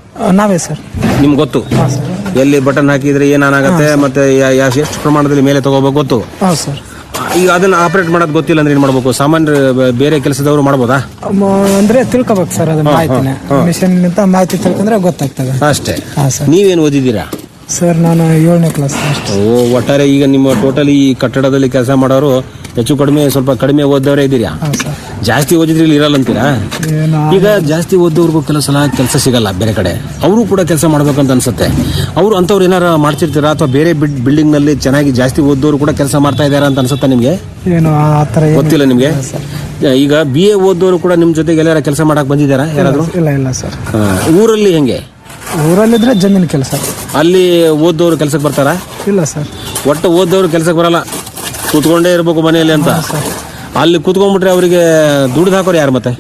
ಆ, ನಾವೇ ಸರ್ ನಿಮ್ಗೆ ಗೊತ್ತು ಹಾಂ ಸರ್ ಎಲ್ಲಿ ಬಟನ್ ಹಾಕಿದ್ರೆ ಏನಾಗುತ್ತೆ ಮತ್ತೆ ಯಾ- ಯಾ- ಎಷ್ಟು ಪ್ರಮಾಣದಲ್ಲಿ ಮೇಲೆ ತಗೋಬೇಕು ಗೊತ್ತು ಹಾಂ ಸರ್ ಈಗ ಅದನ್ನ ಆಪರೇಟ್ ಮಾಡೋದು ಗೊತ್ತಿಲ್ಲ ಅಂದ್ರೆ ಏನ್ ಮಾಡ್ಬೇಕು ಸಾಮಾನ್ಯ ಬ- ಬೇರೆ ಕೆಲಸದವರು ಮಾಡ್ಬೋದಾ ಮ- ಅಂದ್ರೆ ತಿಳ್ಕೊಬೇಕು ಸರ್ ಅದು ಮಾಹಿತಿನ ಮಿಷನ್ ನಿಂತ ಮಾಹಿತಿ ತಿಳ್ಕೊಂಡ್ರೆ ಗೊತ್ತಾಗ್ತದೆ ಅಷ್ಟೇ ಹಾಂ ಸರ್ ನೀವೇನು ಓದಿದ್ದೀರಾ ಸರ್ ನಾನು ಏಳನೇ ಕ್ಲಾಸ್ ಅಷ್ಟೇ ಓ ಒಟ್ಟಾರೆ ಈಗ ನಿಮ್ಮ ಟೋಟಲ್ ಈ ಕಟ್ಟಡದಲ್ಲಿ ಕೆಲಸ ಮಾಡೋರು ಹೆಚ್ಚು ಕಡಿಮೆ ಸ್ವಲ್ಪ ಕಡಿಮೆ ಓದವರೇ ಇದ್ದೀರಾ ಹಾಂ ಸರ್ ಜಾಸ್ತಿ ಓದಿದ್ರೆ ಇಲ್ಲಿ ಇರಲ್ಲ ಅಂತೀರಾ ಏನು ಈಗ ಜಾಸ್ತಿ ಓದೋರ್ಗೂ ಕೆಲವು ಸಲ ಕೆಲಸ ಸಿಗಲ್ಲ ಬೇರೆ ಕಡೆ ಅವರು ಕೂಡ ಕೆಲಸ ಮಾಡ್ಬೇಕಂತ ಅನ್ಸುತ್ತೆ ಅವರು ಅಂಥವ್ರು ಏನಾರ ಮಾಡ್ತಿರ್ತೀರಾ ಅಥವಾ ಬೇರೆ ಬಿಲ್ಡಿಂಗ್ ನಲ್ಲಿ ಚೆನ್ನಾಗಿ ಜಾಸ್ತಿ ಓದೋರು ಕೂಡ ಕೆಲಸ ಮಾಡ್ತಾ ಇದಾರ ಅಂತ ಅನ್ಸುತ್ತಾ ನಿಮ್ಗೆ ಏನು ಆ ಆ ಥರ ಏನು ಗೊತ್ತಿಲ್ಲ ನಿಮ್ಗೆ ಈಗ ಬಿ ಎ ಓದೋರು ಕೂಡ ನಿಮ್ ಜೊತೆಗೆ ಎಲ್ಲಾರ ಕೆಲಸ ಮಾಡಕ್ ಬಂದಿದ್ದಾರಾ ಯಾರಾದ್ರು ಇಲ್ಲ ಇಲ್ಲ ಸರ್ ಹಾ. ಊರಲ್ಲಿ ಹೆಂಗೆ ಊರಲ್ಲಿದ್ರೆ ಜಮೀನು ಕೆಲಸ ಅಲ್ಲಿ ಓದೋರು ಕೆಲಸಕ್ಕೆ ಬರ್ತಾರಾ ಇಲ್ಲ ಸರ್ ಒಟ್ಟು ಓದೋರು ಕೆಲಸಕ್ಕೆ ಬರಲ್ಲ ಕೂತ್ಕೊಂಡೇ ಇರ್ಬೇಕು ಮನೆಯಲ್ಲಿ ಅಂತ ಸರ್ ಅಲ್ಲಿ ಕೂತ್ಕೊಂಡ್ಬಿಟ್ರೆ ಅವರಿಗೆ ದುಡ್ದು ಹಾಕೋರು ಯಾರು ಮತ್ತೆ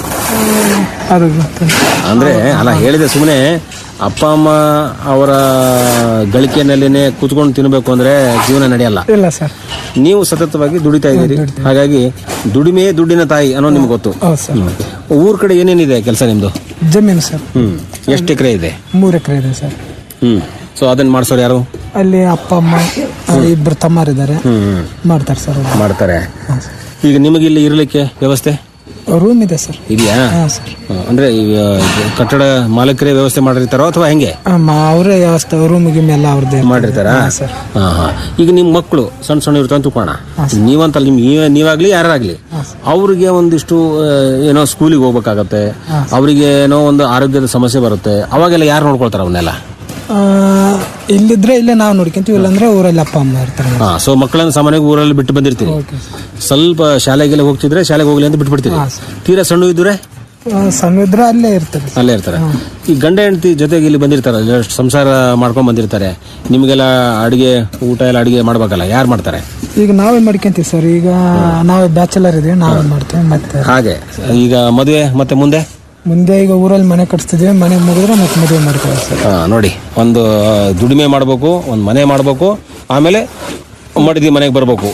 ಅದು ಗೊತ್ತಿಲ್ಲ. ಅಂದ್ರೆ ಅಲ್ಲ ಹೇಳಿದೆ ಸುಮ್ಮನೆ ಅಪ್ಪ ಅಮ್ಮ ಅವರ ಗಳಿಕೆನಲ್ಲಿನೇ ಕೂತ್ಕೊಂಡು ತಿನ್ಬೇಕು ಅಂದ್ರೆ ಜೀವನ ನಡೆಯಲ್ಲ ಇಲ್ಲ ಸರ್ ನೀವು ಸತತವಾಗಿ ದುಡಿತಾ ಇದ್ದೀರಿ ಹಾಗಾಗಿ ದುಡಿಮೆ ದುಡ್ಡಿನ ತಾಯಿ ಅನ್ನೋ ನಿಮ್ಗೆ ಗೊತ್ತು ಹೌದು ಸರ್ ಊರ್ ಕಡೆ ಏನೇನಿದೆ ಕೆಲಸ ನಿಮ್ದು ಜಮೀನು ಸರ್ ಹ್ಮ್ ಎಷ್ಟು ಎಕರೆ ಇದೆ ಮೂರು ಎಕರೆ ಇದೆ ಸರ್ ಹ್ಮ್ ಸೊ ಅದನ್ನ ಮಾಡ್ಸೋರು ಯಾರು ಅಲ್ಲಿ ಅಪ್ಪ ಅಮ್ಮ ಆ, ಇಬ್ರು ತಮ್ಮರಿದ್ದಾರೆ ಹ್ಮ್ ಮಾಡ್ತಾರೆ ಸರ್ ಅವ್ರು. ಮಾಡ್ತಾರೆ ಈಗ ನಿಮಗೆ ಇಲ್ಲಿ ಇರಲಿಕ್ಕೆ ವ್ಯವಸ್ಥೆ ರೂಮ್ ಇದೆ ಸರ್ ಇದೆಯಾ ಹಾಂ ಸರ್ ಹ, ಅಂದ್ರೆ ಈಗ ಕಟ್ಟಡ ಮಾಲೀಕರೇ ವ್ಯವಸ್ಥೆ ಮಾಡಿರ್ತಾರೋ ಅಥವಾ ಹೆಂಗೆ ಅವರೇ ವ್ಯವಸ್ಥೆ ರೂಮ್ ಗಿಮ್ ಎಲ್ಲ ಅವ್ರದ್ದೇ ಮಾಡಿರ್ತಾರಾ ಸರ್ ಹಾ ಹಾ ಈಗ ನಿಮ್ಮ ಮಕ್ಕಳು ಸಣ್ಣ ಸಣ್ಣ ಇರ್ತಾವ ತಿಳ್ಕೋಣ ನೀವಂತಲ್ಲ ನಿಮ್ ನೀವೇ ನೀವಾಗ್ಲಿ ಯಾರಾಗ್ಲಿ ಅವ್ರಿಗೆ ಒಂದಿಷ್ಟು ಆ, ಏನೋ ಸ್ಕೂಲಿಗೆ ಹೋಗ್ಬೇಕಾಗತ್ತೆ ಅವರಿಗೆ ಏನೋ ಒಂದು ಆರೋಗ್ಯದ ಸಮಸ್ಯೆ ಬರುತ್ತೆ ಅವಾಗೆಲ್ಲ ಯಾರು ನೋಡ್ಕೊಳ್ತಾರ ಅವನ್ನೆಲ್ಲ ಆ, ಇಲ್ಲಿದ್ರೆ ಇಲ್ಲೇ ನಾವು ನೋಡ್ಕೊಂತೀವಿ ಇಲ್ಲಾಂದ್ರೆ ಊರಲ್ಲಿ ಅಪ್ಪ ಅಮ್ಮ ಇರ್ತಾರೆ ಹಾ ಸೊ ಮಕ್ಕಳನ್ನ ಸಾಮಾನ್ಯವಾಗಿ ಊರಲ್ಲಿ ಬಿಟ್ಟು ಬಂದಿರ್ತೀರಿ ಓಕೆ ಸ್ವಲ್ಪ ಶಾಲೆಗೆಲ್ಲ ಹೋಗ್ತಿದ್ರೆ ಶಾಲೆಗೆ ಹೋಗ್ಲಿ ಅಂತ ಬಿಟ್ಬಿಡ್ತೀರಿ ತೀರಾ ಸಣ್ಣ ಇದ್ರೆ ಆ, ಸಣ್ಣ ಇದ್ರೆ ಅಲ್ಲೇ ಇರ್ತಾರೆ ಅಲ್ಲೇ ಇರ್ತಾರೆ ಈ ಗಂಡ ಹೆಂಡತಿ ಜೊತೆಗೆ ಇಲ್ಲಿ ಬಂದಿರ್ತಾರೆ just ಸಂಸಾರ ಮಾಡ್ಕೊಂಡ್ ಬಂದಿರ್ತಾರೆ ನಿಮಗೆಲ್ಲ ಅಡಿಗೆ ಊಟ ಎಲ್ಲ ಅಡಿಗೆ ಮಾಡ್ಬೇಕಲ್ಲ ಯಾರು ಮಾಡ್ತಾರೆ ಈಗ ನಾವೇ ಮಾಡ್ಕೊಂತೀವಿ ಸರ್ ಈಗ ನಾವೇ ಬ್ಯಾಚುಲರ್ ಇದೀವಿ ನಾವೇ ಮಾಡ್ತೀವಿ ಮತ್ತೆ ಹಾಗೆ ಈಗ ಮದುವೆ ಮತ್ತೆ ಮುಂದೆ ಮುಂದೆ ಈಗ ಊರಲ್ಲಿ ಮನೆ ಕಟ್ಸ್ತಿದೀವಿ ಮನೆ ಮುಗಿದ್ರೆ ಮತ್ತೆ ಮದುವೆ ಮಾಡ್ತೀವಿ ಸರ್ ಹಾ, ನೋಡಿ ಒಂದು ಆ, ದುಡಿಮೆ ಮಾಡಬೇಕು ಒಂದು ಮನೆ ಮಾಡಬೇಕು ಆಮೇಲೆ ಮಡದಿ ಮನೆಗೆ ಬರಬೇಕು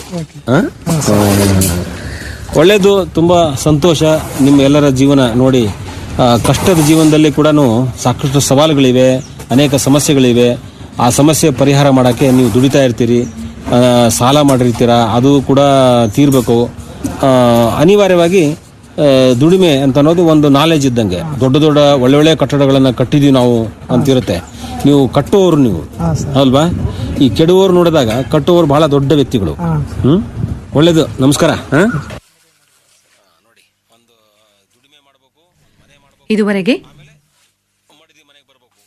ಒಳ್ಳೆಯದು ತುಂಬ ಸಂತೋಷ ನಿಮ್ಮ ಎಲ್ಲರ ಜೀವನ ನೋಡಿ ಆ, ಕಷ್ಟದ ಜೀವನದಲ್ಲಿ ಕೂಡ ಸಾಕಷ್ಟು ಸವಾಲುಗಳಿವೆ ಅನೇಕ ಸಮಸ್ಯೆಗಳಿವೆ ಆ ಸಮಸ್ಯೆ ಪರಿಹಾರ ಮಾಡೋಕ್ಕೆ ನೀವು ದುಡಿತಾ ಇರ್ತೀರಿ ಆ, ಸಾಲ ಮಾಡಿರ್ತೀರ ಅದು ಕೂಡ ತೀರಬೇಕು ಅನಿವಾರ್ಯವಾಗಿ ಆ, ದುಡಿಮೆ ಅಂತ ಅನ್ನೋದು ಒಂದು ನಾಲೆಜ್ ಇದ್ದಂಗೆ ದೊಡ್ಡ ದೊಡ್ಡ ಒಳ್ಳೆ ಒಳ್ಳೆ ಕಟ್ಟಡಗಳನ್ನು ಕಟ್ಟಿದೀವಿ ನಾವು ಅಂತಿರುತ್ತೆ ನೀವು ಕಟ್ಟುವವರು ನೀವು ಹಾಂ ಸರ್ ಅಲ್ವಾ ಈ ಕೆಡುವವರು ನೋಡಿದಾಗ ಕಟ್ಟುವವರು ಬಹಳ ದೊಡ್ಡ ವ್ಯಕ್ತಿಗಳು ಹಾಂ ಹ್ಮ್ ಒಳ್ಳೇದು ನಮಸ್ಕಾರ ಹಾ ಇದುವರೆಗೆ